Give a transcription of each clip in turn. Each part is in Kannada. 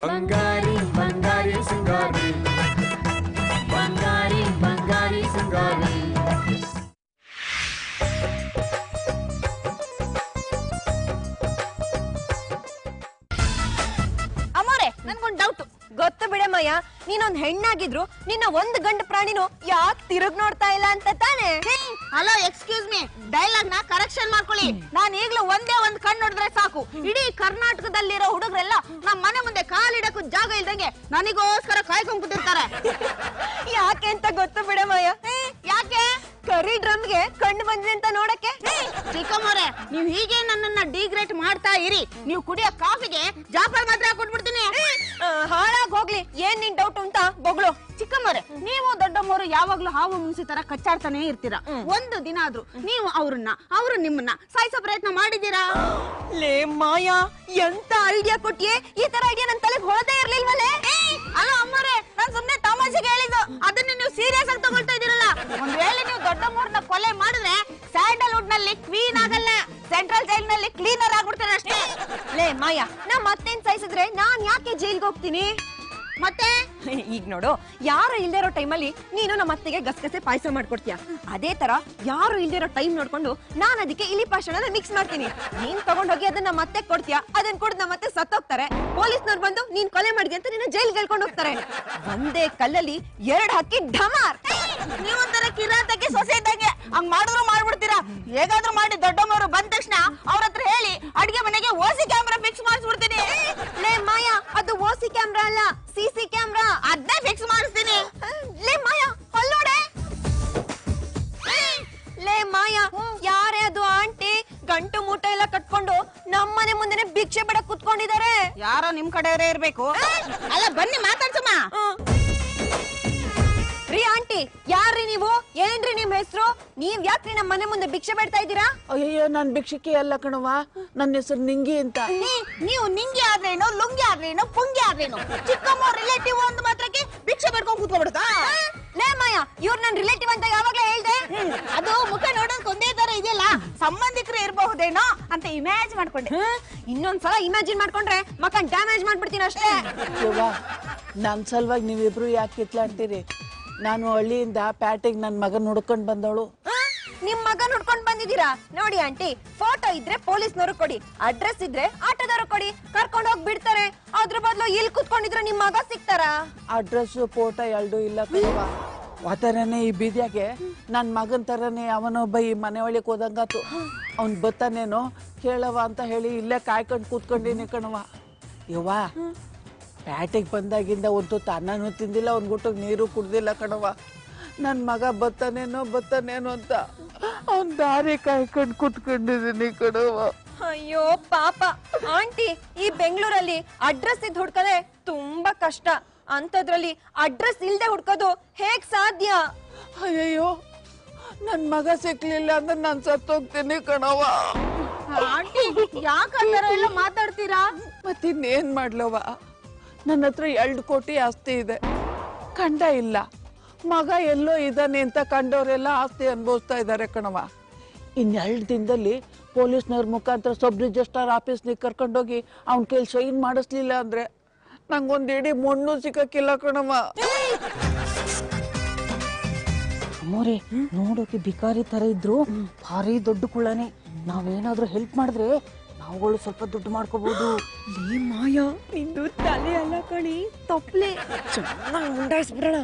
ಬಂಗಾರಿ ಬಂಗಾರಿ ಸಿಂಗಾರಿ ಬಂಗಾರಿ ಬಂಗಾರಿ ಸಿಂಗಾರಿ ಅಮ್ಮೋರೆ ನನ್ಗೊಂದ್ ಡೌಟ್ ಗೊತ್ತು ಬಿಡಮ್ಮಯ್ಯ ನೀನೊಂದ್ ಹೆಣ್ಣಾಗಿದ್ರು ನಿನ್ನ ಒಂದ್ ಗಂಡು ಪ್ರಾಣಿನು ಯಾಕ್ ತಿರುಗ್ ನೋಡ್ತಾ ಇಲ್ಲ ಅಂತ ತಾನೆ ಹಲೋ ಎಕ್ಸ್ಕ್ಯೂಸ್ ಮೀ ಡೈಲಾಗ್ ನ ಕರೆಕ್ಷನ್ ಮಾಡ್ಕೊಳ್ಳಿ ನಾನ್ ಈಗ್ಲೂ ಒಂದೇ ಒಂದ್ ಕಣ್ಣು ನೋಡಿದ್ರೆ ಸಾಕು ಇಡೀ ಕರ್ನಾಟಕದಲ್ಲಿರೋ ಹುಡುಗರೆಲ್ಲ ನಮ್ ಮನೆ ಮುಂದೆ ಕಾಲಿಡಕ್ಕೂ ಜಾಗ ಇಲ್ದಂಗೆ ನನಗೋಸ್ಕರ ಕಾಯ್ಕೊಂಡ್ ಕೂತಿರ್ತಾರೆ ಯಾಕೆ ಅಂತ ಗೊತ್ತು ಬಿಡಮ್ಮಯ್ಯ ಯಾಕೆ ಕರಿ ಡ್ರಮ್ಗೆ ಕಣ್ಣು ಬಂದಿದೆ ಅಂತ ನೋಡಕ್ಕೆ ಚಿಕ್ಕಮ್ಮವ್ರೆ ನೀವ್ ಹೀಗೆ ನನ್ನನ್ನ ಡಿಗ್ರೇಟ್ ಮಾಡ್ತಾ ಇರಿ ನೀವು ಕುಡಿಯೋ ಕಾಫಿಗೆ ಜಾಫರ್ ಮಾತ್ರ ಕೊಟ್ಬಿಡ್ತೀನಿ ಆ, ಹಾಳಾಗ್ ಹೋಗ್ಲಿ ಏನ್ ನಿನ್ ಡೌಟ್ ಅಂತ ಬೊಗಳು ಚಿಕ್ಕಮ್ಮವ್ರೆ ನೀವು ದೊಡ್ಡಮ್ಮವರು ಯಾವಾಗ್ಲೂ ಹಾವು ಮುಂಸಿ ತರ ಕಚ್ಚಾಡ್ತಾನೆ ಇರ್ತೀರಾ ಒಂದು ದಿನ ಆದ್ರೂ ನೀವು ಅವ್ರನ್ನ ಅವರು ನಿಮ್ಮನ್ನ ಸಾಯಿಸೋ ಪ್ರಯತ್ನ ಮಾಡಿದೀರಾ ಲೇ ಮಾಯಾ ಎಂತ ಐಡಿಯಾ ಕೊಟ್ಟಿಯೇ ಈ ತರ ಐಡಿಯಾ ನನ್ ತಲೆಗೆ ಹೊಳದೇ ಇರ್ಲಿಲ್ವಲ್ಲೇ ಅಲ್ಲ ಅಮ್ಮರೇ ನಾನ್ ಸುಮ್ನೆ ತಮಾಷೆಗೆ ಹೇಳಿದ್ದು ಅದನ್ನ ನೀವು ಸೀರಿಯಸ್ ಆಗಿ ತಗೊಳ್ತಾ ಇದೀರಲ್ಲ ಒಂದ್ ವೇಳೆ ನೀವು ದೊಡ್ಡಮ್ಮವ್ರನ್ನ ಕೊಲೆ ಮಾಡಿದ್ರೆ ಸ್ಯಾಂಡಲ್ವುಡ್ ನಲ್ಲಿ ಕ್ವೀನ್ ಆಗಲ್ಲ ಸೆಂಟ್ರಲ್ ಜೈಲ್ ನಲ್ಲಿ ಕ್ಲೀನರ್ ಆಗ್ಬಿಡ್ತಾರೆ ಅಷ್ಟೇ ಲೇ ಮಾಯಾ ನಾ ಮತ್ತೇನ್ ಸಾಯಿಸಿದ್ರೆ ನಾನ್ ಯಾಕೆ ಜೈಲ್ಗೆ ಹೋಗ್ತೀನಿ ಮತ್ತೆ ಈಗ ನೋಡು ಯಾರು ಇಲ್ದೇ ಇರೋ ಟೈಮಲ್ಲಿ ನೀನು ನಮ್ಮ ಅತ್ತೆಗೆ ಗಸಗಸೆ ಪಾಯಸ ಮಾಡ್ಕೊಡ್ತೀಯ ಅದೇ ತರ ಯಾರು ಇಲ್ದೇ ಇರೋ ಟೈಮ್ ನೋಡ್ಕೊಂಡು ನಾನ್ ಅದಕ್ಕೆ ಇಲಿ ಪಾಷಾಣ ಮಿಕ್ಸ್ ಮಾಡ್ತೀನಿ ನೀನ್ ತಗೊಂಡೋಗಿ ಅದನ್ನ ನಮ್ಮ ಅತ್ತೆ ಕೊಡ್ತೀಯ ಅದನ್ನ ಕೊಡ್ ನಮ್ಮ ಅತ್ತೆ ಸತ್ತೋಗ್ತಾರೆ ಪೊಲೀಸ್ನವ್ರು ಬಂದು ನೀನ್ ಕೊಲೆ ಮಾಡಿದೆ ಅಂತ ನಿನ್ನ ಜೈಲ್ಗೆ ಹೇಳ್ಕೊಂಡು ಹೋಗ್ತಾರೆ ಒಂದೇ ಕಲ್ಲಲ್ಲಿ ಎರಡ್ ಹಕ್ಕಿ ಢಮಾರ್ ನೀವೊಂಥರ ಕಿರಾತಕ್ಕೆ ಸೊಸೆ ಇದ್ದಂಗೆ ಹಂಗ್ ಮಾಡಿದ್ರು ಮಾಡ್ಬಿಡ್ತೀರಾ ಹೇಗಾದ್ರೂ ಮಾಡಿ ದೊಡ್ಡಮ್ಮವರು ಬಂದ ತಕ್ಷಣ ಅವ್ರ ಹತ್ರ ಹೇಳಿ ಅಡ್ಗೆ ಮನೆಗೆ ಓಸಿ ಕ್ಯಾಮ್ರಾ ಫಿಕ್ಸ್ ಮಾಡಿಸ್ಬಿಡ್ತೀನಿ ಲೇ ಮಾಯಾ ಅದು ಓಸಿ ಕ್ಯಾಮ್ರಾ ಅಲ್ಲ ಸಿಸಿ ಕ್ಯಾಮ್ರಾ ಅದ್ನೇ ಫಿಕ್ಸ್ ಮಾಡಿಸ್ತೀನಿ ಲೇ ಮಾಯಾ ಅಲ್ಲೋಡೆ ಲೇ ಮಾಯಾ ಯಾರೇ ಅದು ಆಂಟಿ ಗಂಟು ಮೂಟ ಎಲ್ಲ ಕಟ್ಕೊಂಡು ನಮ್ಮನೆ ಮುಂದೆನೆ ಭಿಕ್ಷೆ ಬೇಡ ಕುತ್ಕೊಂಡಿದ್ದಾರೆ ಯಾರೋ ನಿಮ್ ಕಡೆಯವರೇ ಇರ್ಬೇಕು ಅಲ್ಲ ಬನ್ನಿ ಮಾತಾಡ್ಸಮ್ಮ ರೀ ಆಂಟಿ ಯಾರ್ರಿ ನೀವು ಏನ್ರಿ ನಿಮ್ ಹೆಸರು ನೀವ್ ಯಾಕ್ರಿ ನಮ್ಮ ಮನೆ ಮುಂದೆ ಭಿಕ್ಷೆ ಬೇಡ್ತಾ ಇದ್ದೀರಾ ಅಯ್ಯಯ್ಯೋ ನಾನ್ ಭಿಕ್ಷುಕಿ ಅಲ್ಲ ಕಣವ ನನ್ನ ಹೆಸರು ನಿಂಗಿ ಅಂತ ನೀ- ನೀವು ನಿಂಗೆ ಆದ್ರೇನು ಲುಂಗಿ ಆದ್ರೇನು ಪುಂಗಿ ಆದ್ರೇನು ಚಿಕ್ಕಮ್ಮ ರಿಲೇಟಿವ್ ಒಂದು ಮಾತ್ರಕ್ಕೆ ಭಿಕ್ಷೆ ಬೇಡ್ಕೊಂಡ್ ಕೂತ್ಕೊಬಿಡುತ್ತಾ ಲೇ ಮಾಯಾ ಇವ್ರು ನನ್ ರಿಲೇಟಿವ್ ಅಂತ ಯಾವಾಗ್ಲೇ ಹೇಳ್ದೆ ಅದು ಮುಖ ನೋಡೋದಕ್ಕೆ ಒಂದೇ ತರ ಇದೆಯಲ್ಲ ಸಂಬಂಧಿಕರು ಇರಬಹುದೇನೋ ಅಂತ ಇಮ್ಯಾಜ್ ಮಾಡ್ಕೊಂಡೆ ಹ್ಮ್? ಇನ್ನೊಂದ್ಸಲ ಇಮ್ಯಾಜಿನ್ ಮಾಡ್ಕೊಂಡ್ರೆ ಮಕ್ಕ ಡ್ಯಾಮೇಜ್ ಮಾಡ್ಬಿಡ್ತೀನಿ ಅಷ್ಟೇ ಯವ್ವ ನನ್ ಸಲುವಾಗಿ ನೀವಿಬ್ರು ಯಾಕೆ ಕಿತ್ಲಾಡ್ತೀರಿ ನಾನು ಹಳ್ಳಿಯಿಂದ ಪ್ಯಾಟೆಗೆ ನನ್ನ ಮಗನ್ ಹುಡ್ಕೊಂಡ್ ಬಂದವಳು ಆ? ನಿಮ್ ಮಗ ನೋಡ್ಕೊಂಡ್ ಬಂದಿದ್ದೀರಾ ನೋಡಿ ಆಂಟಿ ಫೋಟೋ ಇದ್ರೆ ಪೊಲೀಸ್ನವ್ರು ಕೊಡಿ ಅಡ್ರೆಸ್ ಇದ್ರೆ ಆಟೋದವ್ರು ಕೊಡಿ ಕರ್ಕೊಂಡ್ ಹೋಗ್ ಬಿಡ್ತಾರೆ ಅದ್ರ ಬದಲು ಇಲ್ಲಿ ಕುತ್ಕೊಂಡಿದ್ರೆ ನಿಮ್ ಮಗ ಸಿಗ್ತಾರಾ ಅಡ್ರೆಸ್ ಫೋಟೋ ಎರಡು ಇಲ್ಲ ಕಣವ ಆ ಥರನೇ ಈ ಬೀದಿಯಾಗೆ ನನ್ನ ಮಗನ್ ಥರನೇ ಅವನೊಬ್ಬ ಈ ಮನೆ ಒಳಗೆ ಹೋದಂಗಾತು ಅವ್ನ್ ಬತ್ತಾನೇನೋ ಕೇಳವ ಅಂತ ಹೇಳಿ ಇಲ್ಲೇ ಕಾಯ್ಕೊಂಡು ಕೂತ್ಕೊಂಡಿನಿ ಕಣವ ಯವ್ವ ಪ್ಯಾಟೆಗೆ ಬಂದಾಗಿಂದ ಒಂದು ತುತ್ತು ಅನ್ನನೂ ತಿಂದಿಲ್ಲ ಒಂದು ಗುಟ್ಟಿಗೆ ನೀರು ಕುಡ್ದಿಲ್ಲ ಕಣವ ನನ್ನ ಮಗ ಬತ್ತಾನೇನೋ ಬತ್ತಾನೇನೋ ಅಂತ ಅವ್ನ್ ದಾರಿ ಕಾಯ್ಕೊಂಡು ಕೂತ್ಕೊಂಡಿದ್ದೀನಿ ಕಣವ ಅಯ್ಯೋ ಪಾಪ ಆಂಟಿ ಈ ಬೆಂಗಳೂರಲ್ಲಿ ಅಡ್ರೆಸ್ ಇದ್ ಹುಡ್ಕದೆ ತುಂಬಾ ಕಷ್ಟ ಅಂತದ್ರಲ್ಲಿ ಅಡ್ರೆಸ್ ಇಲ್ದೆ ಹುಡ್ಕೋದು ಹೇಗ್ ಸಾಧ್ಯ ಅಯ್ಯಯ್ಯೋ ನನ್ನ ಮಗ ಸಿಕ್ಲಿಲ್ಲ ಅಂದ್ರೆ ನಾನು ಸತ್ತೋಗ್ತೀನಿ ಕಣವ ಆಂಟಿ ಯಾಕೆ ಆ ಥರ ಎಲ್ಲ ಮಾತಾಡ್ತೀರಾ ಮತ್ತಿನ್ನೇನ್ ಮಾಡ್ಲವ ನನ್ನ ಹತ್ರ ಎರಡು ಕೋಟಿ ಆಸ್ತಿ ಇದೆ ಕಂಡ ಇಲ್ಲ ಮಗ ಎಲ್ಲೋ ಇದ್ದಾನೆ ಅಂತ ಕಂಡವರೆಲ್ಲ ಆಸ್ತಿ ಅನುಭವಿಸ್ತಾ ಇದ್ದಾರೆ ಕಣವ ಇನ್ನೆರಡು ದಿನದಲ್ಲಿ ಪೊಲೀಸ್ನವ್ರ ಮುಖಾಂತರ ಸಬ್ ರಿಜಿಸ್ಟ್ರಾರ್ ಆಫೀಸ್ನಿಗೆ ಕರ್ಕೊಂಡೋಗಿ ಅವ್ನ ಕೈಲಿ ಸೈನ್ ಮಾಡಿಸ್ಲಿಲ್ಲ ಅಂದ್ರೆ ನಂಗೊಂದು ಇಡೀ ಮಣ್ಣು ಸಿಕ್ಕಕ್ಕಿಲ್ಲ ಕಣವ ಅಮ್ಮೋರೆ ನೋಡೋಕೆ ಬಿಕಾರಿ ತರ ಇದ್ರು ಭಾರಿ ದೊಡ್ಡ ಕುಳ್ಳನೆ ನಾವೇನಾದ್ರೂ ಹೆಲ್ಪ್ ಮಾಡಿದ್ರೆ ನಾವುಗಳು ಸ್ವಲ್ಪ ದುಡ್ಡು ಮಾಡ್ಕೋಬಹುದು ಲೇ ಮಾಯಾ ನಿಂದು ತಲೆ ಅಲ್ಲ ಕಣಿ ತಪ್ಲೆ ಚೆನ್ನಾಗಿ ಮುಂಡಾಯಿಸ್ಬಿಡೋಣ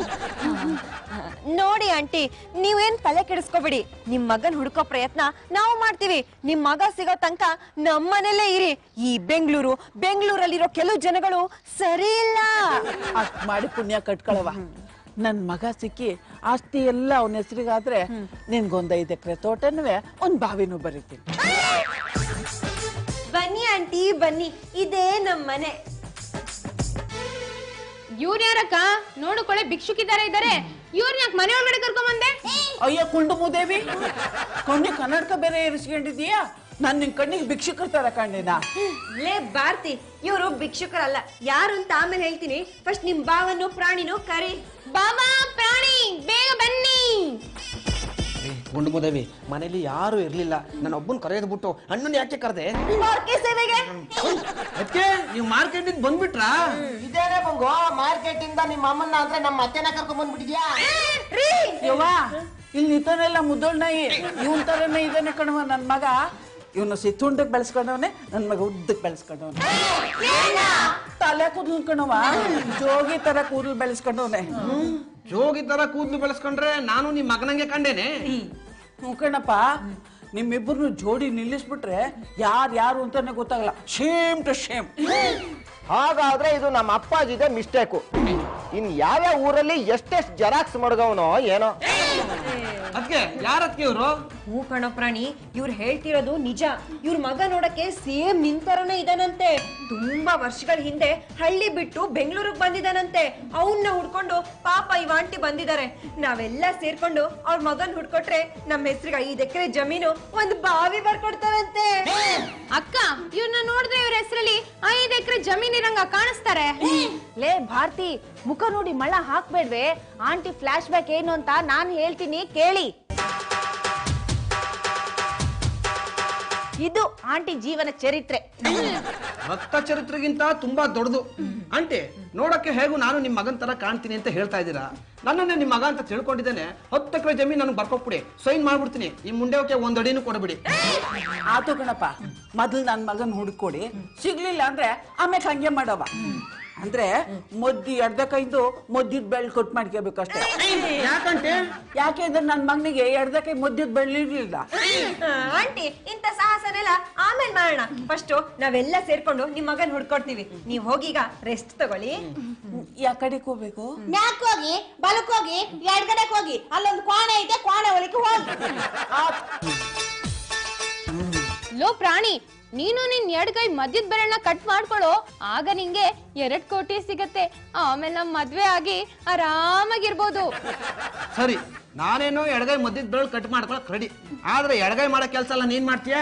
ನೋಡಿ ಆಂಟಿ ನೀವೇನ್ ತಲೆ ಕೆಡಿಸ್ಕೋಬೇಡಿ ನಿಮ್ ಮಗನ್ ಹುಡ್ಕೋ ಪ್ರಯತ್ನ ನಾವು ಮಾಡ್ತೀವಿ ನಿಮ್ ಮಗ ಸಿಗೋ ತನಕ ನಮ್ಮನೇಲೇ ಇರಿ ಈ ಬೆಂಗಳೂರು ಬೆಂಗಳೂರಲ್ಲಿರೋ ಕೆಲವು ಜನಗಳು ಸರಿ ಇಲ್ಲ ಅಷ್ಟ್ ಮಾಡಿ ಪುಣ್ಯ ಕಟ್ಕೊಳವ ನನ್ ಮಗ ಸಿಕ್ಕಿ ಆಸ್ತಿ ಎಲ್ಲ ಅವನ ಹೆಸರಿಗಾದ್ರೆ ನಿನ್ಗೊಂದ್ ಐದು ಎಕರೆ ತೋಟನೂ ಒಂದ್ ಬಾವಿನೂ ಬರೀತೀನಿ ಬನ್ನಿ ಆಂಟಿ ಬನ್ನಿ ಇದೇ ನಮ್ ಮನೆ ಇವ್ರ ಯಾರಕ್ಕ ನೋಡುಕೊಳ್ಳೆ ಭಿಕ್ಷುಕಿದಾರ ಇದಾರೆ ಇವ್ರನ್ನ ಯಾಕೆ ಮನೆ ಒಳಗಡೆ ಕರ್ಕೊಂಡ್ ಬಂದೆ ಅಯ್ಯೋ ಕುಂಡು ಮುದೇವಿ ಕಣ್ಣಿ ಕನ್ನಡಕ ಬೇರೆ ಇರಿಸ್ಕೊಂಡಿದೀಯಾ ನಾನ್ ನಿನ್ ಕಣ್ಣಿಗೆ ಭಿಕ್ಷುಕರ ತರ ಕಂಡಿನ ಲೇ ಭಾರತಿ ಇವರು ಭಿಕ್ಷುಕರಲ್ಲ ಯಾರು ಅಂತ ಆಮೇಲೆ ಹೇಳ್ತೀನಿ ಫಸ್ಟ್ ನಿಮ್ ಭಾವನು ಪ್ರಾಣಿನೂ ಕರಿ ಬಾಬಾ ಪ್ರಾಣಿ ಬೇಗ ಬನ್ನಿ ಗುಂಡು ಮುದೇವಿ ಮನೇಲಿ ಯಾರು ಇರ್ಲಿಲ್ಲ ನಾನು ಒಬ್ಬನ್ ಕರೆಯೋದು ಬಿಟ್ಟು ಅಣ್ಣನ ಯಾಕೆ ಕರೆದೆ ಅದಕ್ಕೆ ನೀವು ಮಾರ್ಕೆಟಿಂದ ಬಂದ್ಬಿಟ್ರಾ ಇದೇನೇ ಬಂಗು ಮಾರ್ಕೆಟ್ ಇಂದ ನಿಮ್ಮ ಅಮ್ಮನ್ನ ಅಂದ್ರೆ ನಮ್ಮ ಅತ್ತೆನ ಕರ್ಕೊಂಡ್ ಬಂದ್ಬಿಟ್ಟಿದ್ಯಾ ಯವ್ವ ಇಲ್ಲಿ ನಿಂತಾನೆಲ್ಲ ಮುದ್ದೋಳ್ ನಾಯಿ ಇವನ್ ತರನೇ ಇದಾನೆ ಕಣವ ನನ್ ಮಗ ಇವನು ಸಿತ್ತುಂಡಕ್ ಬೆಳೆಸ್ಕೊಂಡವನೆ ನನ್ ಮಗ ಉದ್ದಕ್ ಬೆಳೆಸ್ಕೊಂಡವನೆ ತಲೆ ಕೂದಲು ಕಣವ ಜೋಗಿ ತರ ಕೂದಲು ಬೆಳೆಸ್ಕೊಂಡವನೆ ಜೋಗಿ ತರ ಕೂದಲು ಬೆಳೆಸ್ಕೊಂಡ್ರೆ ನಾನು ನಿಮ್ ಮಗನಂಗೆ ಕಂಡೇನೆ ಹ್ಞೂ ಕಣಪ್ಪ ನಿಮ್ಮಿಬ್ಬರನ್ನು ಜೋಡಿ ನಿಲ್ಲಿಸ್ಬಿಟ್ರೆ ಯಾರು ಯಾರು ಅಂತಾನೆ ಗೊತ್ತಾಗಲ್ಲ ಶೇಮ್ ಟು ಶೇಮ್ ಹಾಗಾದ್ರೆ ಇದು ನಮ್ಮ ಅಪ್ಪಾಜಿದೆ ಮಿಸ್ಟೇಕು ಇನ್ ಯಾವ್ಯಾವ ಊರಲ್ಲಿ ಎಷ್ಟೆಷ್ಟು ಜೆರಾಕ್ಸ್ ಮಡ್ಗವನೋ ಏನೋ ಅದಕ್ಕೆ ಯಾರತ್ಗೆ ಇವರು ಹೂ ಕಣೋ ಪ್ರಾಣಿ ಇವ್ರು ಹೇಳ್ತಿರೋದು ನಿಜ ಇವ್ರ ಮಗ ನೋಡಕ್ಕೆ ಸೇಮ್ ನಿಂತರನೇ ಇದಾನಂತೆ ತುಂಬಾ ವರ್ಷಗಳ ಹಿಂದೆ ಹಳ್ಳಿ ಬಿಟ್ಟು ಬೆಂಗಳೂರಿಗೆ ಬಂದಿದಾನಂತೆ ಅವನ್ನ ಹುಡ್ಕೊಂಡು ಪಾಪ ಇವ ಆಂಟಿ ಬಂದಿದ್ದಾರೆ ನಾವೆಲ್ಲ ಸೇರ್ಕೊಂಡು ಅವ್ರ ಮಗನ್ ಹುಡ್ಕೊಟ್ರೆ ನಮ್ಮ ಹೆಸರಿಗೆ ಐದ್ ಎಕರೆ ಜಮೀನು ಒಂದು ಬಾವಿ ಬರ್ಕೊಡ್ತಾರಂತೆ ಅಕ್ಕ ಇವ್ರನ್ನ ನೋಡಿದ್ರೆ ಇವ್ರ ಹೆಸರಲ್ಲಿ ಐದ್ ಎಕರೆ ಜಮೀನ್ ಇರಂಗ ಕಾಣಿಸ್ತಾರೆ ಲೇ ಭಾರತಿ ಮುಖ ನೋಡಿ ಮಳ ಹಾಕ್ಬೇಡ್ವೆ ಆಂಟಿ ಫ್ಲಾಶ್ ಬ್ಯಾಕ್ ಏನು ಅಂತ ನಾನ್ ಹೇಳ್ತೀನಿ ಕೇಳಿ ಇದು ಆಂಟಿ ಜೀವನ ಚರಿತ್ರೆ ರಕ್ತ ಚರಿತ್ರೆಗಿಂತ ತುಂಬಾ ದೊಡ್ಡದು ಅಂಟಿ ನೋಡಕ್ಕೆ ಹೇಗೂ ನಾನು ನಿಮ್ ಮಗನ್ ತರ ಕಾಣ್ತೀನಿ ಅಂತ ಹೇಳ್ತಾ ಇದ್ದೀರಾ ನನ್ನನ್ನೇ ನಿಮ್ ಮಗ ಅಂತ ತಿಳ್ಕೊಂಡಿದ್ದೇನೆ ಹತ್ತು ಎಕರೆ ಜಮೀನ್ ನನಗೆ ಬರ್ಕೊಟ್ಬಿಡಿ ಸೈನ್ ಮಾಡ್ಬಿಡ್ತೀನಿ ಈ ಮುಂಡೆವಕ್ಕೆ ಒಂದ್ ಅಡಿನೂ ಕೊಡಬಿಡಿ ಆತು ಕಣಪ್ಪ ಮೊದಲು ನನ್ನ ಮಗನ್ ಹುಡುಕೊಡಿ ಸಿಗ್ಲಿಲ್ಲ ಅಂದ್ರೆ ಆಮೇಲೆ ಹಂಗೆ ಮಾಡವ ಅಂದ್ರೆ ಮೊದ್ದಿ ಎಡ್ದ ಕೈದು ಮೊದ್ದಿದ್ ಬೆಳ್ ಕೊಟ್ಟು ಮಾಡ್ಕೋಬೇಕಷ್ಟೇ ಯಾಕಂటే ಯಾಕೆಂದ್ರೆ ನನ್ನ ಮಗನಿಗೆ ಎಡ್ದ ಕೈ ಮೊದ್ದಿದ್ ಬೆಳ್ಳಿರ್ಲಿಲ್ಲ ಆ, ಆಂಟಿ ಇಂಥ ಸಾಹಸನೆಲ್ಲ ಆಮೇಲೆ ಮಾಡೋಣ ಫಸ್ಟ್ ನಾವೆಲ್ಲ ಸೇರ್ಕೊಂಡು ನಿಮ್ ಮಗನ್ ಹುಡ್ಕೊಡ್ತೀವಿ ನೀವ್ ಹೋಗೀಗ ರೆಸ್ಟ್ ತಗೊಳ್ಳಿ ಯಾ ಕಡೆಗೆ ಹೋಗ್ಬೇಕು ಮ್ಯಾಕ್ ಹೋಗಿ ಬಲಕ್ ಹೋಗಿ ಎಡ್ಗಡೆಕ್ ಹೋಗಿ ಅಲ್ಲೊಂದು ಕೋಣೆ ಐತೆ ಕೋಣೆ ಒಳಗೆ ಹೋಗಿ ಲೋ ಪ್ರಾಣಿ ನೀನು ನಿನ್ ಎಡಗೈ ಮಧ್ಯದ ಬೆರಳನ್ನ ಕಟ್ ಮಾಡ್ಕೊಳ್ಳೋ ಆಗ ನಿಂಗೆ ಎರಡ್ ಕೋಟಿ ಸಿಗತ್ತೆ ಆಮೇಲೆ ನಮ್ ಮದ್ವೆ ಆಗಿ ಆರಾಮಾಗಿರ್ಬೋದು ಸರಿ ನಾನೇನೋ ಎಡಗೈ ಮದ್ದಿದ್ ಬೆರಳು ಕಟ್ ಮಾಡ್ಕೊಳಕ್ ರೆಡಿ ಆದ್ರೆ ಎಡಗೈ ಮಾಡೋ ಕೆಲಸ ಎಲ್ಲ ನೀನ್ ಮಾಡ್ತೀಯಾ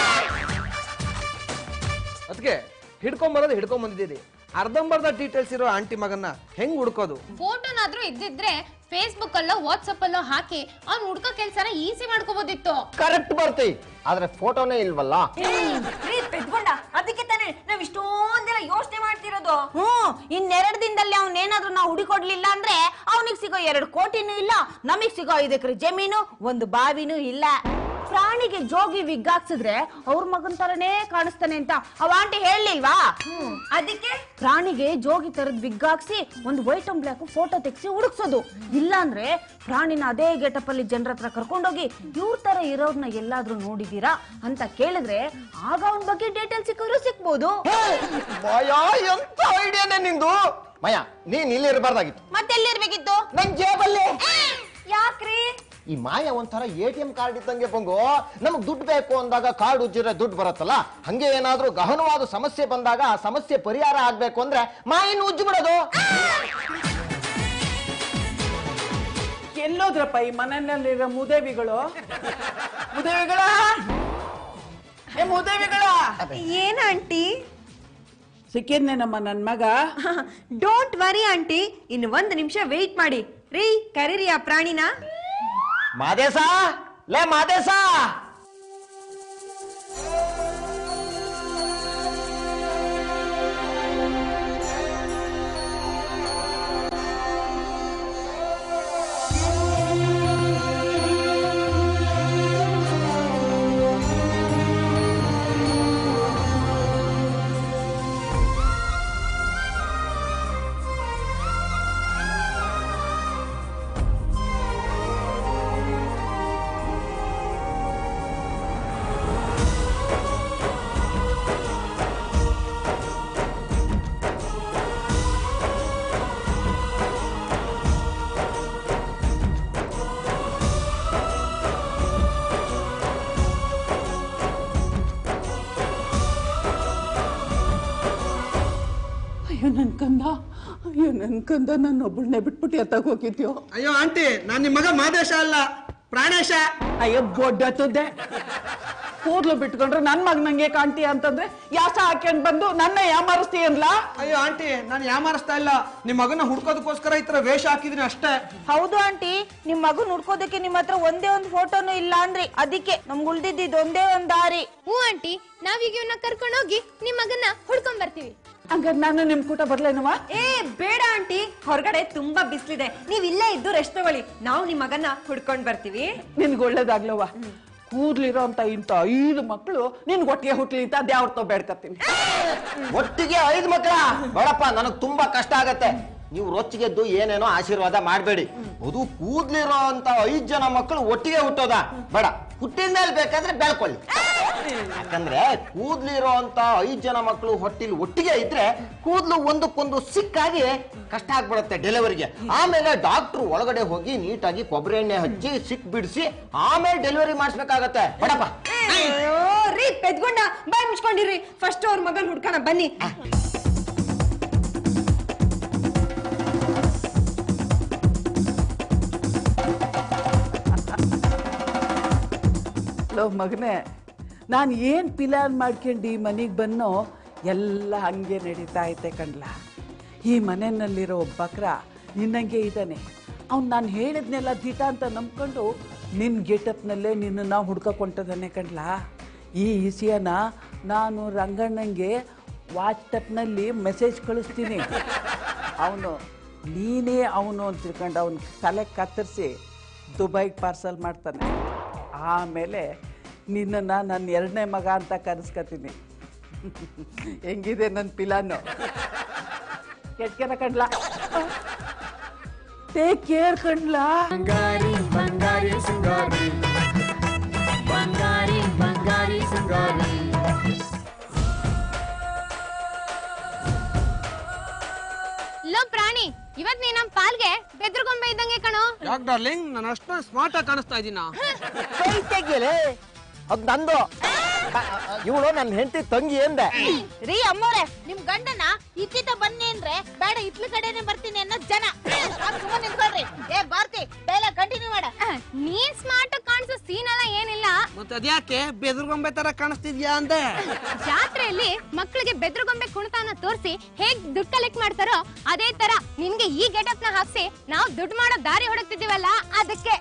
ಅದಕ್ಕೆ ಹಿಡ್ಕೊಂಬರೋದು ಹಿಡ್ಕೊಂಬಂದಿದ್ದೀರಿ ಅರ್ಧಂಬರ್ಧ ಡೀಟೇಲ್ಸ್ ಇರೋ ಆಂಟಿ ಮಗನ್ನ ಹೆಂಗ್ ಹುಡ್ಕೋದು ಫೋಟೋನಾದ್ರೂ ಇದ್ದಿದ್ರೆ ಫೇಸ್ಬುಕ್ ಅಲ್ಲೋ ವಾಟ್ಸಪ್ ಅಲ್ಲೋ ಹಾಕಿ ಅವ್ನ್ ಹುಡ್ಕೋ ಕೆಲ್ಸನ ಈಸಿ ಮಾಡ್ಕೋಬೋದಿತ್ತು ಕರೆಕ್ಟ್ ಬರ್ತಿ ಆದ್ರೆ ಫೋಟೋನೇ ಇಲ್ವಲ್ಲ ರೀ ಪೆದ್ಕೊಂಡ ಅದಕ್ಕೆ ತಾನೇ ನಾವ್ ಇಷ್ಟೊಂದೆಲ್ಲ ಯೋಚನೆ ಮಾಡ್ತಿರೋದು ಹ್ಮ್ ಇನ್ನೆರಡು ದಿನದಲ್ಲಿ ಅವ್ನೇನಾದ್ರೂ ನಾವು ಹುಡುಕೊಡ್ಲಿಲ್ಲ ಅಂದ್ರೆ ಅವನಿಗೆ ಸಿಗೋ ಎರಡು ಕೋಟಿನೂ ಇಲ್ಲ ನಮಗ್ ಸಿಗೋ ಐದು ಎಕರೆ ಜಮೀನು ಒಂದು ಬಾವಿನೂ ಇಲ್ಲ ಪ್ರಾಣಿಗೆ ಜೋಗಿ ವಿಗ್ ಹಾಕ್ಸಿದ್ರೆ ಅವ್ರ ಮಗನ್ ತರನೇ ಕಾಣಿಸ್ತಾನೆ ಅಂತ ಅವ ಆಂಟಿ ಹೇಳಲಿಲ್ವಾ ಅದಕ್ಕೆ ಪ್ರಾಣಿಗೆ ಜೋಗಿ ತರದ್ ವಿಗ್ ಹಾಕ್ಸಿ ಒಂದು ವೈಟ್ ಅಂಡ್ ಬ್ಲಾಕ್ ಫೋಟೋ ತೆಗ್ಸಿ ಹುಡುಕ್ಸೋದು ಇಲ್ಲಾಂದ್ರೆ ಪ್ರಾಣಿನ ಅದೇ ಗೆಟಪ್ ಅಲ್ಲಿ ಜನರ ಹತ್ರ ಕರ್ಕೊಂಡೋಗಿ ಇವ್ರ ತರ ಇರೋರ್ನ ಎಲ್ಲಾದ್ರೂ ನೋಡಿದೀರಾ ಅಂತ ಕೇಳಿದ್ರೆ ಆಗ ಅವನ ಬಗ್ಗೆ ಡೀಟೇಲ್ ಸಿಕ್ಕಿದ್ರು ಸಿಕ್ಬೋದು ಮಾಯಾ ಎಂತ ಐಡಿಯಾನೇ ನಿಂದು ಮಯ ನೀನ್ ಇಲ್ಲಿ ಇರಬಾರ್ದಾಗಿತ್ತು ಮತ್ತೆಲ್ಲಿರ್ಬೇಕಿತ್ತು ನನ್ ಜೇಬಲ್ಲಿ ಯಾಕ್ರಿ ಈ ಮಾಯ ಒಂಥರ ಎ ಟಿ ಎಂ ಕಾರ್ಡ್ ಇದ್ದಂಗೆ ಬಂಗು ನಮಗ್ ದುಡ್ಡು ಬೇಕು ಅಂದಾಗ ಕಾರ್ಡ್ ಉಜ್ಜಿದ್ರೆ ದುಡ್ಡು ಬರುತ್ತಲ್ಲ ಹಂಗೆ ಏನಾದ್ರೂ ಗಹನವಾದ ಸಮಸ್ಯೆ ಬಂದಾಗ ಆ ಸಮಸ್ಯೆ ಪರಿಹಾರ ಆಗ್ಬೇಕು ಅಂದ್ರೆ ಮಾಯನ್ ಉಜ್ಜಿ ಬಿಡೋದು ಎಲ್ಲೋದ್ರಪ್ಪ ಈ ಮನೆಯಲ್ಲಿರೋ ಮುದೇವಿಗಳು ಮುದೇವಿಗಳ ಏ ಮುದೇವಿಗಳ ಏನ್ ಆಂಟಿ ಸಿಕ್ಕಿದ್ನೇನಮ್ಮ ನನ್ ಮಗ ಡೋಂಟ್ ವರಿ ಆಂಟಿ ಇನ್ನು ಒಂದ್ ನಿಮಿಷ ವೇಟ್ ಮಾಡಿ ರೀ ಕರೀರಿ ಆ ಪ್ರಾಣಿನ ಮಾದೇಶ ಲೇ ಮಾದೇಶ ಅಯ್ಯೋ ನನ್ ಕಂದ ಅಯ್ಯೋ ನನ್ ಕಂದ ನನ್ನ ಒಬ್ಬಳನ್ನೇ ಬಿಟ್ಬಿಟ್ಟು ಎತ್ತಾಗ ಹೋಗಿದ್ಯೋ ಅಯ್ಯೋ ಆಂಟಿ ನಾನ್ ನಿಮ್ ಮಗ ಮಾದೇಶ ಅಲ್ಲ ಪ್ರಾಣೇಶ ಅಯ್ಯೋ ಬೊಡ್ಡ ತುದ್ದೆ ಕೂದ್ಲು ಬಿಟ್ಕೊಂಡ್ರೆ ನನ್ ಮಗ್ ನಂಗೆ ಕಾಣ್ತೀಯ ಅಂತಂದ್ರೆ ಯಾಸ ಹಾಕ್ಯಂಡ್ ಬಂದು ನನ್ನ ಯಾಮಾರಿಸ್ತೀಯನ್ಲ ಅಯ್ಯೋ ಆಂಟಿ ನಾನು ಯಾಮಾರಿಸ್ತಾ ಇಲ್ಲ ನಿಮ್ಮ ಮಗನ ಹುಡ್ಕೋದಕ್ಕೋಸ್ಕರ ಈ ತರ ವೇಷ ಹಾಕಿದೀನಿ ಅಷ್ಟೇ ಹೌದು ಆಂಟಿ ನಿಮ್ ಮಗು ನೋಡ್ಕೋದಕ್ಕೆ ನಿಮ್ ಹತ್ರ ಒಂದೇ ಒಂದ್ ಫೋಟೋನು ಇಲ್ಲ ಅಂದ್ರಿ ಅದಕ್ಕೆ ನಮ್ಗ್ ಉಳ್ದಿದ್ದು ಒಂದೇ ಒಂದ್ ದಾರಿ ಹ್ಞೂ ಆಂಟಿ ನಾವೀಗ ಇವನ್ನ ಕರ್ಕೊಂಡೋಗಿ ನಿಮ್ ಮಗನ್ನ ಹುಡ್ಕೊಂಡ್ ಬರ್ತೀವಿ ಹಂಗಾರೆ ನಾನು ನಿಮ್ ಕೂಟ ಬರ್ಲೇನುವ ಏ ಬೇಡ ಆಂಟಿ ಹೊರಗಡೆ ತುಂಬಾ ಬಿಸ್ಲಿದೆ ನೀವ್ ಇಲ್ಲೇ ಇದ್ದು ರೆಸ್ಟ್ ತಗೊಳ್ಳಿ ನಾವು ನಿಮ್ ಮಗನ್ನ ಹುಡ್ಕೊಂಡ್ ಬರ್ತೀವಿ ನಿನ್ಗೆ ಒಳ್ಳೇದಾಗ್ಲವ ಕೂದ್ಲಿರೋ ಅಂತ ಇಂಥ ಐದು ಮಕ್ಕಳು ನಿನ್ಗೆ ಒಟ್ಟಿಗೆ ಹುಟ್ಲಿ ಅಂತ ಅದ್ಯಾವ್ರತೋ ಬೇಡ್ಕತ್ತೀನಿ ಒಟ್ಟಿಗೆ ಐದು ಮಕ್ಕಳ ಬೇಡಪ್ಪ ನನಗ್ ತುಂಬಾ ಕಷ್ಟ ಆಗತ್ತೆ ನೀವು ರೊಚ್ಚಿಗೆದ್ದು ಏನೇನೋ ಆಶೀರ್ವಾದ ಮಾಡಬೇಡಿ ಅದು ಕೂದ್ಲಿರೋ ಅಂತ ಐದ್ ಜನ ಮಕ್ಕಳು ಒಟ್ಟಿಗೆ ಹುಟ್ಟೋದ ಬೇಡ ಹುಟ್ಟಿದ ಮೇಲೆ ಬೇಕಾದ್ರೆ ಬೆಳ್ಕೊಳ್ಳಿ ಯಾಕಂದ್ರೆ ಕೂದ್ಲಿರೋ ಅಂತ ಐದ್ ಜನ ಮಕ್ಕಳು ಹೊಟ್ಟಿಲ್ ಒಟ್ಟಿಗೆ ಇದ್ರೆ ಕೂದ್ಲು ಒಂದಕ್ಕೊಂದು ಸಿಕ್ಕಾಗಿ ಕಷ್ಟ ಆಗ್ಬಿಡುತ್ತೆ ಡೆಲಿವರಿಗೆ ಆಮೇಲೆ ಡಾಕ್ಟ್ರು ಒಳಗಡೆ ಹೋಗಿ ನೀಟಾಗಿ ಕೊಬ್ಬರಿ ಎಣ್ಣೆ ಹಚ್ಚಿ ಸಿಕ್ ಬಿಡಿಸಿ ಆಮೇಲೆ ಡೆಲಿವರಿ ಮಾಡಿಸ್ಬೇಕಾಗತ್ತೆ ಬೇಡಪ್ಪ ಅಯ್ಯೋ ರೀ ಪೆದ್ಕೊಂಡ ಬಾಯ್ ಮುಚ್ಕೊಂಡಿರಿ ಫಸ್ಟ್ ಅವ್ರ ಮಗನ್ ಹುಡ್ಕೋಣ ಬನ್ನಿ ಲೋ ಮಗನೇ ನಾನು ಏನು ಪ್ಲಾನ್ ಮಾಡ್ಕೊಂಡು ಈ ಮನೆಗೆ ಬನ್ನೋ ಎಲ್ಲ ಹಂಗೆ ನಡೀತಾ ಐತೆ ಕಣ್ಲ ಈ ಮನೆಯಲ್ಲಿರೋ ಬಕ್ರ ನಿನ್ನಂಗೆ ಇದ್ದಾನೆ ಅವ್ನು ನಾನು ಹೇಳಿದ್ನೆಲ್ಲ ದಿಟ ಅಂತ ನಂಬ್ಕೊಂಡು ನಿನ್ನ ಗೆಟಪ್ನಲ್ಲೇ ನಿನ್ನನ್ನು ಹುಡ್ಕೊಂಟಾನೆ ಕಣ್ಲ ಈ ವಿಷಯನ ನಾನು ರಂಗಣ್ಣಂಗೆ ವಾಟ್ಸಪ್ನಲ್ಲಿ ಮೆಸೇಜ್ ಕಳಿಸ್ತೀನಿ ಅವನು ನೀನೇ ಅವನು ಅಂತ ತಿಳ್ಕೊಂಡು ಅವನ ತಲೆ ಕತ್ತರಿಸಿ ದುಬೈಗೆ ಪಾರ್ಸಲ್ ಮಾಡ್ತಾನೆ ಆಮೇಲೆ ನಿನ್ನನ್ನು ನನ್ನ ಎರಡನೇ ಮಗ ಅಂತ ಕರೆಸ್ಕೊತೀನಿ ಹೆಂಗಿದೆ ನನ್ನ ಪಿಲಾನು ಕೆಟ್ಕೆರ ಕಣ್ಲಾ ಟೇಕ್ ಕೇರ್ ಕಣ್ಲಾ ಬಂಗಾರಿ ಬಂಗಾರಿ ಸಿಂಗಾರಿ ಬಂಗಾರಿ ಬಂಗಾರಿ ಸಿಂಗಾರಿ ಲೋ ಪ್ರಾಣಿ ಇವತ್ ನೀ ನಮ್ ಪಾಲ್ಗೆ ಬೆದ್ರುಗೊಂಬೆ ಇದ್ದಂಗೆ ಕಣೋ ಯಾಕೆ ಡಾರ್ಲಿಂಗ್ ನಾನು ಅಷ್ಟು ಸ್ಮಾರ್ಟ್ ಆಗಿ ಕಾಣಿಸ್ತಾ ಇದ್ದೀನಾ ಕೈ ತೆಗಿಯಲೇ ಅದ್ ನಂದು ಇವಳು ನನ್ನ ಹೆಂಡತಿ ತಂಗಿ ಎಂದೆ ರೀ ಅಮ್ಮೋರೆ ನಿಮ್ ಗಂಡನ ಇತ್ತಿತ ಬನ್ನಿ ಅಂದ್ರೆ ಬೇಡ ಇತ್ಲ ಕಡೆನೆ ಬರ್ತೀನಿ ಅನ್ನೋ ಜನ ನಾನ್ ಸುಮ್ಮನೆ ನಿಂತ್ಕೊಳ್ರಿ ಏ ಭಾರತಿ ಡೈಲಾಗ್ ಕಂಟಿನ್ಯೂ ಮಾಡ ಅಹ್, ನೀನ್ ಸ್ಮಾರ್ಟ್ ಕಾಣಿಸೋ ಸೀನ್ ಎಲ್ಲ ಏನಿಲ್ಲ ಮತ್ತೆ ಅದ್ಯಾಕೆ ಬೆದರ್ಗೊಂಬೆ ತರ ಕಾಣಿಸ್ತಿದ್ಯಾ ಅಂದೆ ಜಾತ್ರೆಯಲ್ಲಿ ಮಕ್ಕಳಿಗೆ ಬೆದ್ರುಗೊಂಬೆ ಕುಣಿತಾನ ತೋರಿಸಿ ಹೇಗ್ ದುಡ್ಡು ಕಲೆಕ್ಟ್ ಮಾಡ್ತಾರೋ ಅದೇ ತರ ನಿನ್ಗೆ ಈ ಗೆಟಪ್ ನ ಹಾಕ್ಸಿ ನಾವು ದುಡ್ಡು ಮಾಡೋ ದಾರಿ ಹುಡುಕ್ತಿದೀವಲ್ಲ ಅದಕ್ಕೆ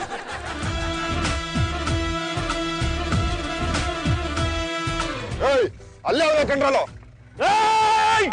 ಏಯ್ ಅಲ್ಲೇ ಅವನೇ ಕಂಡ್ರಲ್ಲ ಏಯ್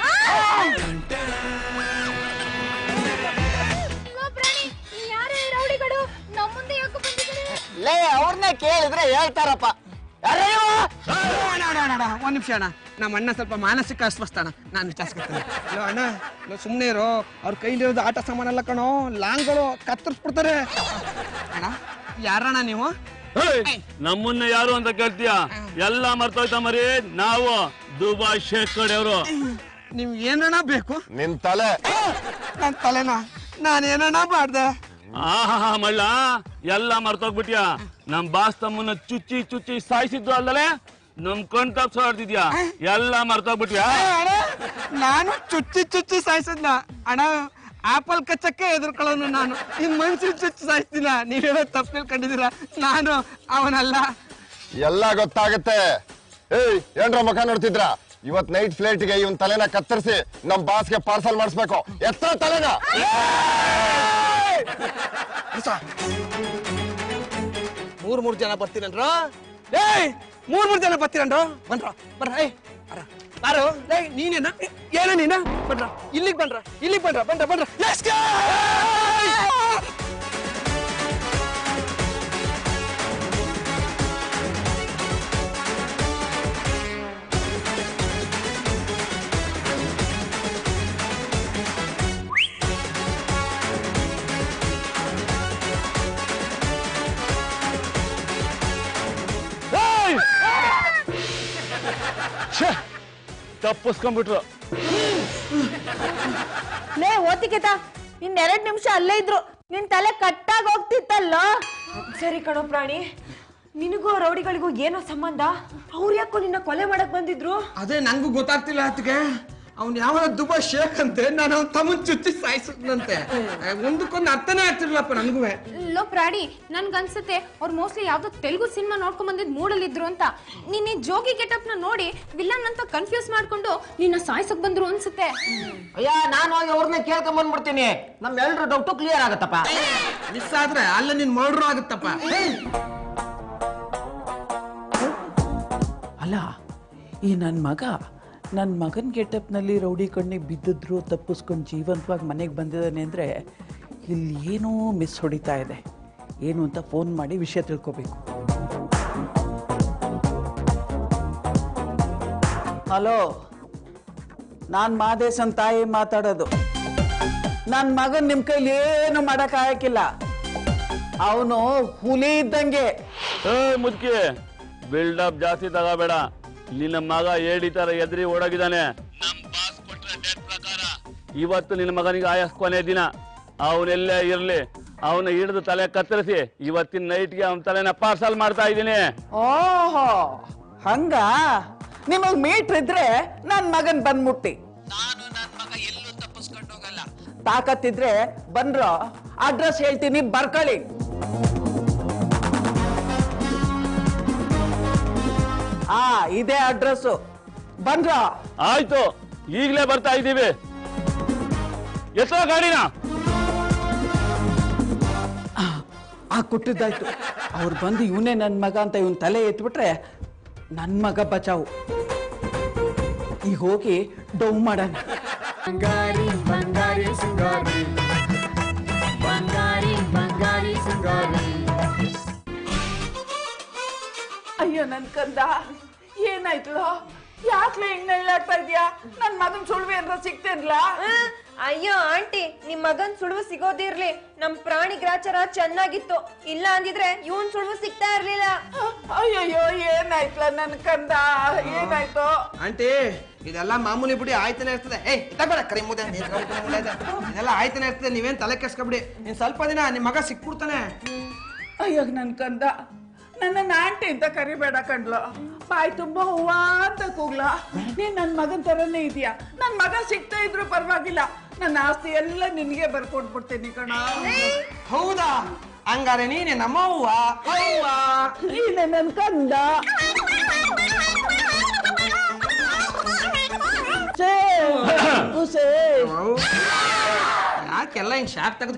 ಲೋ ಪ್ರಾಣಿ ಯಾರು ಈ ರೌಡಿಗಳು ನಮ್ಮ ಮುಂದೆ ಯಾಕೆ ಬಂದಿದ್ದಾರೆ ಲೇ ಅವ್ರನ್ನೇ ಕೇಳಿದ್ರೆ ಹೇಳ್ತಾರಪ್ಪ ಯಾರೇ ನೀವು? ಒಂದ್ ನಿಮಿಷ ಅಣ್ಣ ನಮ್ಮ ಅಣ್ಣ ಸ್ವಲ್ಪ ಮಾನಸಿಕ ಅಸ್ವಸ್ಥನ ನಾನು ವಿಚಾರಿಸ್ಕೊತೀನಿ ಅಯ್ಯೋ ಅಣ್ಣ ನೀವು ಸುಮ್ಮನೆ ಇರೋ ಅವ್ರ ಕೈಲಿರೋದು ಆಟ ಸಾಮಾನೆಲ್ಲ ಕಣೋ ಲಾಂಗ್ಗಳು ಕತ್ತರಿಸ್ಬಿಡ್ತಾರೆ ಅಣ್ಣ ಯಾರಣ್ಣ ನೀವು ಹೇಯ್, ನಮ್ಮನ್ನ ಯಾರು ಅಂತ ಕೇಳ್ತೀಯ ಎಲ್ಲ ಮರ್ತೋಯ್ತ ಮರಿ ನಾವು ದುಬೈ ಶೇಖ್ ಕಡೆಯವರು ನಿಮ್ ಏನಣ್ಣ ಬೇಕು ನಿನ್ ತಲೆ ನನ್ನ ತಲೆನ ನಾನೇನಣ್ಣ ಮಾಡ್ದೆ ಆಹಾ ಮಳ್ಳ ಎಲ್ಲ ಮರ್ತೋಗ್ಬಿಟ್ಯಾ ನಮ್ ಬಾಸ್ ತಮ್ಮನ್ನ ಚುಚ್ಚಿ ಚುಚ್ಚಿ ಸಾಯಿಸಿದ್ದು ಅಲ್ಲಲೇ ನಮ್ ಕಣ್ ತಪ್ಸಾಡ್ತಿದ್ಯಾ ಎಲ್ಲ ಮರ್ತೋಗ್ಬಿಟ್ಯಾ ಏ ಅಣ್ಣ ನಾನು ಚುಚ್ಚಿ ಚುಚ್ಚಿ ಸಾಯಿಸಿದ್ನ ಅಣ್ಣ ಆಪಲ್ ಕಚ್ಚಕ್ಕೆ ಎದುರ್ಕೊಳ್ಳೋನು ನಾನು ನಿಮ್ ಮನ್ಸಿನ ಚುಚ್ಚಿ ಸಾಯಿಸ್ತೀನ ನೀವೇನೋ ತಪ್ಪು ತಿಳ್ಕೊಂಡಿದ್ದೀರಾ ನಾನು ಅವನಲ್ಲ ಎಲ್ಲ ಗೊತ್ತಾಗತ್ತೆ ಏಯ್ ಏನ್ರ ಮುಖ ನೋಡ್ತಿದ್ರ ಇವತ್ ನೈಟ್ ಫ್ಲೈಟ್ಗೆ ಇವನ್ ತಲೆನ ಕತ್ತರಿಸಿ ನಮ್ ಬಾಸ್ಗೆ ಪಾರ್ಸಲ್ ಮಾಡಿಸ್ಬೇಕು ಎತ್ತ ತಲೆನ ಮೂರ್ ಮೂರ್ ಜನ ಬರ್ತೀರನ್ರ ಏಯ್ ಮೂರ್ ಮೂರ್ ಜನ ಬರ್ತೀರನ್ರ ಬನ್ರ ಬರ್ರ ಏಯ್ ಅರ ಬಾರು ಏಯ್ ನೀನೇನ ಏನ ನೀನ ಬನ್ರ ಇಲ್ಲಿಗೆ ಬನ್ರ ಇಲ್ಲಿಗೆ ಬನ್ರ ಬನ್ರ ಬನ್ರ Let's go! ಏಯ್! ಛೆ, ತಪ್ಪಿಸ್ಕೊಂಡ್ಬಿಟ್ರು ಲೇ ಓತಿಕೆತ ಇನ್ ಎರಡ್ ನಿಮಿಷ ಅಲ್ಲೇ ಇದ್ರು ನಿನ್ ತಲೆ ಕಟ್ಟಾಗಿ ಹೋಗ್ತಿತ್ತಲ್ಲ ಸರಿ ಕಣೋ ಪ್ರಾಣಿ ನಿನಗೂ ಆ ರೌಡಿಗಳಿಗೂ ಏನೋ ಸಂಬಂಧ ಅವ್ರು ಯಾಕೋ ನಿನ್ನ ಕೊಲೆ ಮಾಡಕ್ ಬಂದಿದ್ರು ಅದೇ ನಂಗೂ ಗೊತ್ತಾಗ್ತಿಲ್ಲ ಅದಕ್ಕೆ ಅವ್ನ್ ಯಾವ ದುಬಾ ಶೇಖ್ ಅಂತೆ ನಾನು ಅವ್ನ ತಮ್ಮನ್ ಚುಚ್ಚಿ ಸಾಯಿಸಿದ್ನಂತೆ ಒಂದಕ್ಕೊಂದು ಅರ್ಥನೇ ಆಗ್ತಿರ್ಲಪ್ಪ ನನಗೂ ಲೋ ಪ್ರಾಣಿ ನನ್ಗನ್ಸುತ್ತೆ ಅವ್ರು ಮೋಸ್ಟ್ಲಿ ಯಾವ್ದೋ ತೆಲುಗು ಸಿನಿಮಾ ನೋಡ್ಕೊಂಡ್ ಬಂದಿದ್ ಮೂಡಲ್ಲಿದ್ರು ಅಂತ ನಿನ್ನೆ ಜೋಗಿ ಗೆಟಪ್ ನ ನೋಡಿ ವಿಲನ್ ಅಂತ ಕನ್ಫ್ಯೂಸ್ ಮಾಡ್ಕೊಂಡು ನಿನ್ನ ಸಾಯ್ಸಕ್ ಬಂದ್ರು ಅನ್ಸುತ್ತೆ ಅಯ್ಯ ನಾನು ಹೋಗಿ ಅವ್ರನ್ನ ಕೇಳ್ಕೊಂಡ್ ಬಂದ್ಬಿಡ್ತೀನಿ ನಮ್ ಎಲ್ರು ಡೌಟು ಕ್ಲಿಯರ್ ಆಗತ್ತಪ್ಪ ಮಿಸ್ ಆದ್ರೆ ಅಲ್ಲ ನಿನ್ ಮರ್ಡ್ರು ಆಗುತ್ತಪ್ಪ ಅಲ್ಲ ಈ ನನ್ನ ಮಗ ನನ್ನ ಮಗನ ಗೆಟಪ್ನಲ್ಲಿ ರೌಡಿ ಕಣ್ಣಿಗೆ ಬಿದ್ದಿದ್ರು ತಪ್ಪಿಸ್ಕೊಂಡು ಜೀವಂತವಾಗಿ ಮನೆಗೆ ಬಂದಿದ್ದಾನೆ ಅಂದರೆ ಇಲ್ಲಿ ಏನೋ ಮಿಸ್ ಹೊಡಿತಾ ಇದೆ ಏನು ಅಂತ ಫೋನ್ ಮಾಡಿ ವಿಷಯ ತಿಳ್ಕೊಬೇಕು ಹಲೋ ನಾನು ಮಾದೇಶನ್ ತಾಯಿ ಮಾತಾಡೋದು ನನ್ನ ಮಗನ್ ನಿಮ್ಮ ಕೈಲಿ ಏನು ಮಾಡೋಕ್ಕಾಗಕ್ಕಿಲ್ಲ ಅವನು ಹುಲಿ ಇದ್ದಂಗೆ ಏ ಮುದ್ಕಿ ಬಿಲ್ಡಪ್ ಜಾಸ್ತಿ ತಗೋಬೇಡ ನಿನ್ನ ಮಗ ಏಡಿ ತರ ಎದ್ರಿ ಓಡೋಗಿದ್ದಾನೆ ನಮ್ ಬಾಸ್ ಕೊಟ್ರೆ ಡೇಟ್ ಪ್ರಕಾರ ಇವತ್ತು ನಿನ್ನ ಮಗನಿಗೆ ಆಯಸ್ ಕೊನೆ ದಿನ ಅವನೆಲ್ಲೇ ಇರ್ಲಿ ಅವನ ಹಿಡಿದು ತಲೆ ಕತ್ತರಿಸಿ ಇವತ್ತಿನ ನೈಟ್ಗೆ ಅವನ ತಲೆನ ಪಾರ್ಸಲ್ ಮಾಡ್ತಾ ಇದ್ದೀನಿ ಓಹೋ ಹಂಗ ನಿಮಗ್ ಮೀಟ್ರ್ ಇದ್ರೆ ನನ್ ಮಗನ್ ಬಂದ್ಮುಟ್ಟಿ ನಾನು ನನ್ ಮಗ ಎಲ್ಲೂ ತಪ್ಪಿಸ್ಕೊಂಡು ಹೋಗಲ್ಲ ತಾಕತ್ತಿದ್ರೆ ಬಂದ್ರೋ ಅಡ್ರೆಸ್ ಹೇಳ್ತೀನಿ ಬರ್ಕೊಳ್ಳಿ ಆ ಇದೇ ಅಡ್ರೆಸ್ ಬಂದ್ರೋ ಆಯ್ತು ಈಗಲೇ ಬರ್ತಾ ಇದ್ದೀವಿ ಎಷ್ಟೋ ಗಾಡಿನ ಆ ಕೊಟ್ಟಿದ್ದಾಯ್ತು ಅವ್ರು ಬಂದು ಇವನೇ ನನ್ನ ಮಗ ಅಂತ ಇವನ್ ತಲೆ ಎತ್ಬಿಟ್ರೆ ನನ್ನ ಮಗ ಬಚಾವು ಈಗ ಹೋಗಿ ಡೌ ಮಾಡೋಣ ಬಂಗಾರಿ ಬಂಗಾರಿ ಸಿಂಗಾರಿ ಬಂಗಾರಿ ಬಂಗಾರಿ ಸಿಂಗಾರಿ ಅಯ್ಯೋ ನನ್ ಕಂದ ಏನಾಯ್ತು ಯಾಕ್ಲೆ ಹಿಂಗ್ ನಳ್ಳಾಡ್ತಾ ಇದ್ಯಾ ನನ್ ಮಗನ್ ಸುಳ್ವೆ ಏನ್ರ ಸಿಗ್ತೇನ್ಲ ಅಯ್ಯೋ ಆಂಟಿ ನಿಮ್ ಮಗನ್ ಸುಳುವು ಸಿಗೋದಿರ್ಲಿ ನಮ್ ಪ್ರಾಣಿ ಗ್ರಾಚಾರ ಚೆನ್ನಾಗಿತ್ತು ಇಲ್ಲ ಅಂದಿದ್ರೆ ಇವನ್ ಸುಳುವು ಸಿಗ್ತಾ ಇರ್ಲಿಲ್ಲ ಅಯ್ಯಯ್ಯೋ ಏನಾಯ್ತಲ್ಲ ನನ್ ಕಂದ ಏನಾಯ್ತು ಆಂಟಿ ಇದೆಲ್ಲ ಮಾಮೂಲಿ ಬಿಡಿ ಆಯ್ತಾನೆ ಇರ್ತದೆ ಏಯ್ ತಗೋಳ ಕರಿ ಮುದೆ ನೀನ್ ತಗೋ, ಕರಿ ಮುದೆ ಇದೆ. ಇದೆಲ್ಲ ಆಯ್ತಾನೆ ಇರ್ತದೆ ನೀವೇನ್ ತಲೆ ಕೆಸ್ಕೊಬಿಡಿ ಇನ್ ಸ್ವಲ್ಪ ದಿನ ನಿಮ್ ಮಗ ಸಿಕ್ಬಿಡ್ತಾನೆ ಅಯ್ಯೋ ನನ್ ಕಂದ ನನ್ನ ಆಂಟಿ ಅಂತ ಕರಿಬೇಡ ಕಂಡ್ಲು ಬಾಯ್ ತುಂಬಾ ಹೂವ ಅಂತ ಕೂಗ್ಲ ನೀನ್ ನನ್ ಮಗನ್ ತರನೇ ಇದೀಯಾ ನನ್ ಮಗ ಸಿಗ್ತಾ ಇದ್ರು ಪರವಾಗಿಲ್ಲ ನನ್ನ ಆಸ್ತಿ ಎಲ್ಲ ನಿನ್ಗೆ ಬರ್ಕೊಟ್ಬಿಡ್ತೀನಿ ಕಣ ಹೌದಾ ಹಂಗಾರೆ ನೀನೆ ನಮ್ಮ ಅವ್ವ ಅವ್ವ ನೀನೆ ನನ್ ಕಂದ ಸೇ, ಉಸೇ. ಯಾಕೆಲ್ಲ ಹಿಂಗ್ ಶಾಕ್ ತೆಗೆದು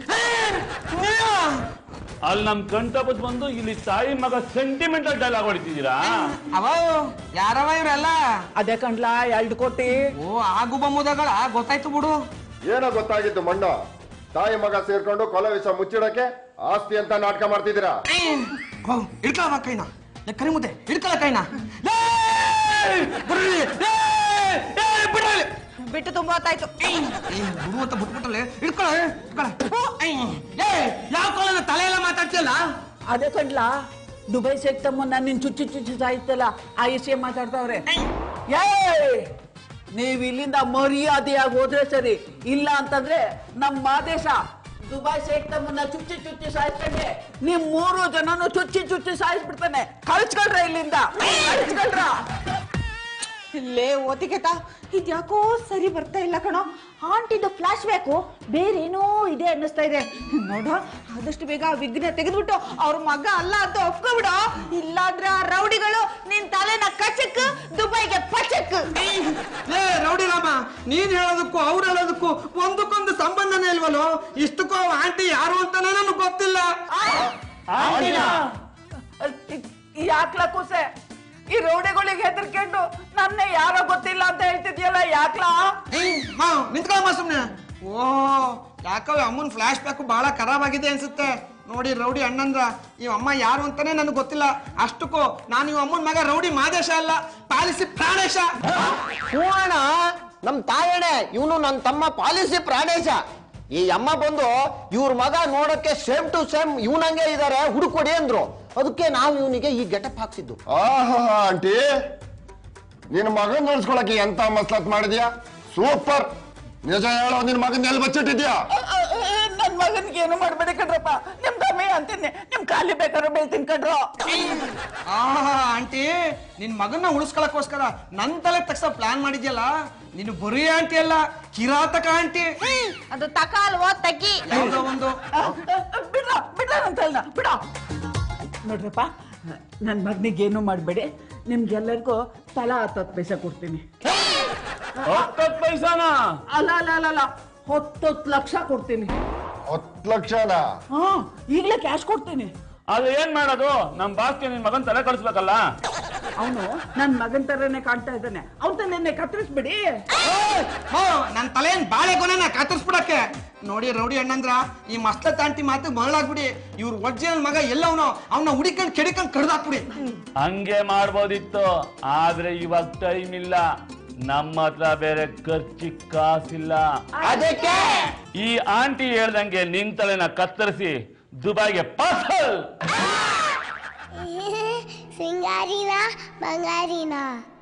ಅಲ್ಲಿ ನಮ್ ಕಣ್ತಪ್ಪದ್ ಬಂದು ಇಲ್ಲಿ ತಾಯಿ ಮಗ ಸೆಂಟಿಮೆಂಟಲ್ ಡೈಲಾಗ್ ಹೊಡಿತಿದ್ದೀರಾ ಅವ ಯಾರವ ಇವ್ರೆಲ್ಲ ಅದೇ ಕಂಡ್ಲಾ ಎರಡು ಕೋಟಿ ಓ ಆಗು ಬಮ್ಮುದಗಳ ಗೊತ್ತಾಯ್ತು ಬಿಡು ಏನೋ ಗೊತ್ತಾಗಿತ್ತು ಮಣ್ಣು ತಾಯಿ ಮಗ ಸೇರ್ಕೊಂಡು ಕೊಲೆ ವಿಷ ಮುಚ್ಚಿಡಕ್ಕೆ ಆಸ್ತಿ ಅಂತ ನಾಟಕ ಮಾಡ್ತಿದ್ದೀರಾ ಹಿಡ್ಕೊಳ ಕೈನ ಲೇ, ಕರಿ ಮುದ್ದೆ ಹಿಡ್ಕೊಳ ಕೈನ ಲೇ, ಬಿಡ್ರಿ, ಲೇ, ಏ, ಬಿಡ್ರಿ. ಬಿಟ್ಟು ತುಂಬಾ ಹೊತ್ತಾಯ್ತು ಏ, ಬಿಡು ಅಂತ ಬಿಟ್ಬಿಟ್ಟಲೆ ಹಿಡ್ಕೊಳ ಹಿಡ್ಕೊಳ ಏ, ಏ, ಯಾವ ಕಾಲನ ತಲೆ ಎಲ್ಲ ಮಾತಾಡ್ತಿಯಲ್ಲ ಅದೇ ಕಂಡ್ಲಾ ದುಬೈ ಸೇರ್ತಮ್ಮ ನಾನು ನಿನ್ ಚುಚ್ಚಿ ಚುಚ್ಚಿ ಸಾಯ್ತಲ್ಲ ಆ ವಿಷಯ ಮಾತಾಡ್ತಾವ್ರೆ ಏ ನೀವ್ ಇಲ್ಲಿಂದ ಮರ್ಯಾದೆಯಾಗಿ ಹೋದ್ರೆ ಸರಿ ಇಲ್ಲ ಅಂತಂದ್ರೆ ನಮ್ಮ ಮಾದೇಶ ದುಬೈ ಸೇರ್ತಮ್ಮನ್ನ ಚುಚ್ಚಿ ಚುಚ್ಚಿ ಸಾಯಿಸ್ತಾನೆ ನಿಮ್ ಮೂರು ಜನನು ಚುಚ್ಚಿ ಚುಚ್ಚಿ ಸಾಯಿಸ್ಬಿಡ್ತಾನೆ ಕಳ್ಸ್ಕೊಳ್ರ ಇಲ್ಲಿಂದ ಕಳ್ಸ್ಕೊಳ್ರ ಇಲ್ಲೇ ಓತಿಗೆತ ಇದ್ಯಾಕೋ ಸರಿ ಬರ್ತಾ ಇಲ್ಲ ಕಣೋ ಆಂಟಿದು ಫ್ಲಾಶ್ ಬ್ಯಾಕು ಬೇರೇನೋ ಇದೆ ಅನ್ನಿಸ್ತಾ ಇದೆ ನೋಡು ಆದಷ್ಟು ಬೇಗ ಆ ವಿಘ್ನ ತೆಗೆದ್ಬಿಟ್ಟು ಅವ್ರ ಮಗ ಅಲ್ಲ ಅಂತ ಒಪ್ಕೊಬಿಡು ಇಲ್ಲಾಂದ್ರೆ ಆ ರೌಡಿಗಳು ನಿನ್ ತಲೆನ ಕಚಕ್ ದುಬೈಗೆ ಪಚಕ್ ಲೇ ರೌಡಿ ರಾಮ ನೀನ್ ಹೇಳೋದಕ್ಕೂ ಅವ್ರು ಹೇಳೋದಕ್ಕೂ ಒಂದಕ್ಕೊಂದು ಸಂಬಂಧನೇ ಇಲ್ವಲ್ಲೋ ಇಷ್ಟಕ್ಕೂ ಆಂಟಿ ಯಾರು ಅಂತಾನೆ ನನಗೆ ಗೊತ್ತಿಲ್ಲ ಯಾಕ್ಲ ಕೂಸೆ ಈ ರೌಡಿಗಳಿಗೆ ಹೆದರ್ಕೊಂಡು ನನ್ನ ಯಾರೋ ಗೊತ್ತಿಲ್ಲ ಅಂತ ಹೇಳ್ತಿದ್ಯಲ್ಲ ಯಾಕ್ಲಾ ಮಾ ನಿಂತ್ಕೊಳ್ಳಮ್ಮ ಸುಮ್ನೆ ಓ ಯಾಕೋ ಅಮ್ಮನ ಫ್ಲಾಶ್ ಬ್ಯಾಕ್ ಬಹಳ ಖರಾಬ್ ಆಗಿದೆ ಅನ್ಸುತ್ತೆ ನೋಡಿ ರೌಡಿ ಅಣ್ಣಂದ್ರ ಈ ಅಮ್ಮ ಯಾರು ಅಂತಾನೆ ನನಗೆ ಗೊತ್ತಿಲ್ಲ ಅಷ್ಟಕ್ಕೂ ನಾನು ಈ ಅಮ್ಮನ ಮಗ ರೌಡಿ ಮಾದೇಶ ಅಲ್ಲ ಪಾಲಿಸಿ ಪ್ರಾಣೇಶ ಹ್ಞೂ ಅಣ್ಣ ನಮ್ ತಾಯಣೆ ಇವನು ನನ್ನ ತಮ್ಮ ಪಾಲಿಸಿ ಪ್ರಾಣೇಶ ಈ ಅಮ್ಮ ಬಂದು ಇವ್ರ ಮಗ ನೋಡಕ್ಕೆ ಸೇಮ್ ಟು ಸೇಮ್ ಇವನಂಗೆ ಇದಾರೆ ಹುಡುಕೊಡಿ ಅಂದ್ರು ಅದಕ್ಕೆ ನಾವು ಇವನಿಗೆ ಈ ಗೆಟಪ್ ಹಾಕ್ಸಿದ್ದು ಆಹಾ ಆಂಟಿ ನಿನ್ನ ಮಗನ್ ನೋಡ್ಸ್ಕೊಳಕ್ಕೆ ಎಂತ ಮಸ್ಲತ್ ಮಾಡಿದ್ಯಾ ಸೂಪರ್ ನಿಜ ಹೇಳೋ ನಿನ್ ಮಗನ್ ಎಲ್ಲಿ ಬಚ್ಚಿಟ್ಟಿದ್ಯಾ ನನ್ ಮಗನ್ಗೆ ಏನು ಮಾಡ್ಬೇಡಿ ಕಣ್ರಪ್ಪ ನಿಮ್ ತಮ್ಮೆ ಅಂತೀನಿ ನಿಮ್ ಖಾಲಿ ಬೇಕಾದ್ರೆ ಬೈತೀನಿ ಕಣ್ರು ಆಹಾ ಆಂಟಿ ನಿನ್ ಮಗನ್ನ ಉಳಿಸ್ಕೊಳಕ್ಕೋಸ್ಕರ ನನ್ ತಲೆ ತಕ್ಷಣ ಪ್ಲಾನ್ ಮಾಡಿದ್ಯಲ್ಲ ನೀನು ಬರೀ ಆಂಟಿ ಅಲ್ಲ ಕಿರಾತಕ ಆಂಟಿ ಅದು ತಕಾಲ್ವೋ ತಗ್ಗಿ ಯಾವುದೋ ಒಂದು ಬಿಡ ಬಿಡ ಅಂತ ಹೇಳ ಬಿಡ ನೋಡ್ರಪ್ಪ ನನ್ನ ಮಗನಿಗೆ ಏನು ಮಾಡಬೇಡಿ ನಿಮ್ಗೆಲ್ಲರಿಗೂ ತಲಾ ಹತ್ತತ್ತು ಪೈಸೆ ಕೊಡ್ತೀನಿ ಹತ್ತತ್ತು ಪೈಸಾನ ಅಲ್ಲ ಅಲ್ಲ ಅಲ್ಲ ಅಲ್ಲ ಹತ್ತತ್ತು ಲಕ್ಷ ಕೊಡ್ತೀನಿ ಹತ್ತು ಲಕ್ಷನಾ ಹಾ ಈಗಲೇ ಕ್ಯಾಶ್ ಕೊಡ್ತೀನಿ ಅದು ಏನ್ ಮಾಡೋದು ನಮ್ ಬಾಸ್ಗೆ ನಿನ್ ಮಗನ್ ತಲೆ ಕಳಿಸ್ಬೇಕಲ್ಲ ಅವನು ನನ್ನ ಮಗನ ಥರನೇ ಕಾಣ್ತಾ ಇದ್ದಾನೆ ಅವನ ನೆನ್ನೆ ಕತ್ತರಿಸ್ಬಿಡಿ ಹೋ ನನ್ನ ತಲೆನ್ ಬಾಳೆ ಗೊನೆನ ಕತ್ತರಿಸ್ಬಿಡಕ್ಕೆ ನೋಡಿ ರೌಡಿ ಅಣ್ಣಂದ್ರ ಈ ಮಸ್ತ ತಾಂಟಿ ಮಾತು ಮರಳಾಗ್ಬಿಡಿ ಇವ್ರ ಒರಿಜಿನಲ್ ಮಗ ಎಲ್ಲವನೋ ಅವನ್ನ ಹುಡಿಕೊಂಡ್ ಕೆಡಿಕೊಂಡ್ ಕಡ್ದಾಕ್ಬಿಡಿ ಹಂಗೆ ಮಾಡ್ಬೋದಿತ್ತು ಆದ್ರೆ ಇವಾಗ ಟೈಮ್ ಇಲ್ಲ ನಮ್ಮ ಹತ್ರ ಬೇರೆ ಖರ್ಚಿ ಕಾಸಿಲ್ಲ ಅದಕ್ಕೆ ಈ ಆಂಟಿ ಹೇಳ್ದಂಗೆ ನಿನ್ ತಲೆನ ಕತ್ತರಿಸಿ ದುಬೈಗೆ ಪಾರ್ಸಲ್ ಸಿಂಗಾರಿನ ಬಂಗಾರಿನ